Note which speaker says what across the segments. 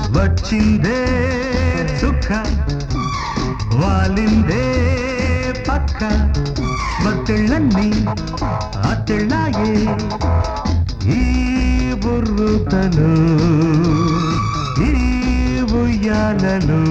Speaker 1: వచ్చిందే చుక్క వాలిందే పక్క బతిళ్ళన్నీ అతిళ్ళాయే ఈ బుర్రుతలు ఈ ఉయ్యాలలు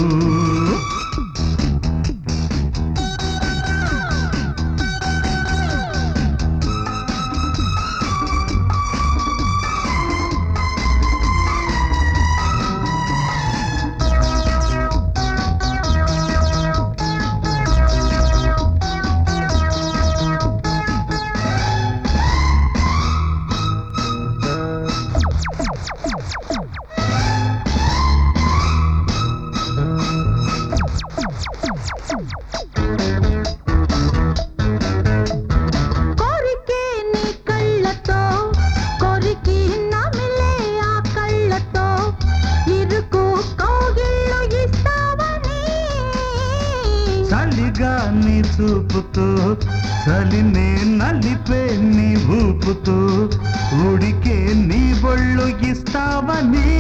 Speaker 2: కోరికే నీ కళ్ళతో కోరికి నమిలే ఆ కళ్ళతో ఇరుకు కౌగిళ్ళు ఇస్తావని
Speaker 1: చలిగా నీ చూపుతూ చలినే నలిపే నీ ఊపుతూ ఉడికే నీ బొళ్ళు ఇస్తావని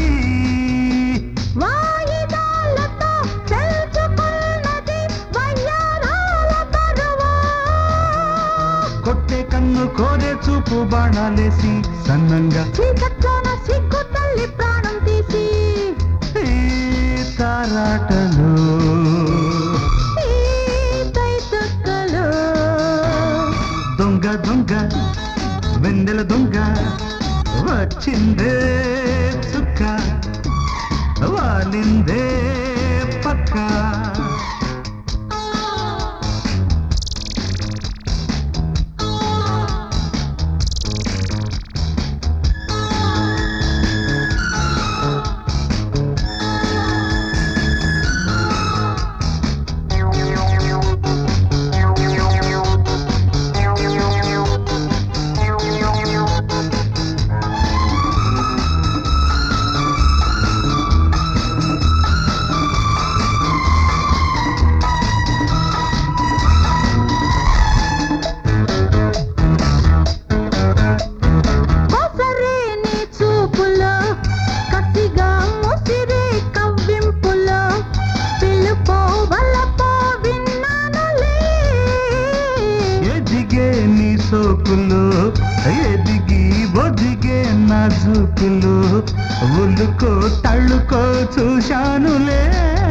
Speaker 2: వాయిదాలతో తెలుసుకున్నది వయ్యారాల బరువు
Speaker 1: కొట్టే కన్ను కోరే చూపు బాణాలేసి సన్నంగా
Speaker 2: చీకట్లోన సిగ్గు తల్లి ప్రాణం తీసి
Speaker 1: ఈ తారాటలు
Speaker 2: ఈ తైతక్కలు
Speaker 1: దొంగ దొంగ వెన్నెల దొంగ వచ్చిందే చుక్క వాలిందే పక్క
Speaker 2: కొసరే నీ చూపులో కసిగా ముసిరే కవ్వింపులో పిలుపో వలపో విన్నానులే
Speaker 1: ఎదిగే నీ సోకులు ఎదిగి ఒదిగే నా జూకులు ఉల్లుకో తళ్ళుకో చూశానులే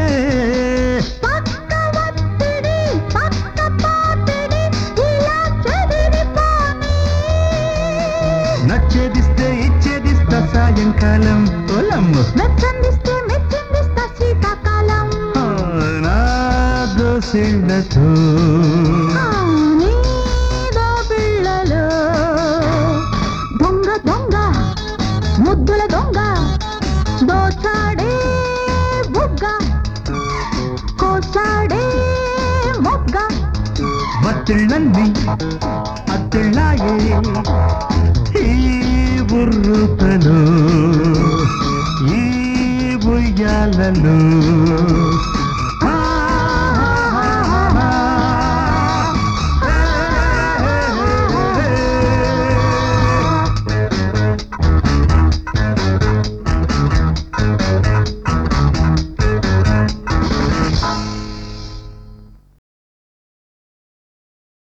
Speaker 2: పక్క ఒత్తిడి పక్క పాపిడి ఇలా చెదిరిపోని
Speaker 1: నచ్చేదిస్తే ఇచ్చేదిస్తా సాయంకాలం పొలమ్ము
Speaker 2: మెచ్చందిస్తే మెచ్చిందిస్తా శీతాకాలం
Speaker 1: నా దోసిళ్ళతో
Speaker 2: ఆ, నీదో పిల్లలు దొంగ దొంగ ముద్దుల దొంగ దోచాడే బుగ్గ కోసాడే మొగ్గ
Speaker 1: బతిళ్ళన్నీ అతిళ్ళాయే ఈ బుర్రుతలు ఈ ఉయ్యాలలు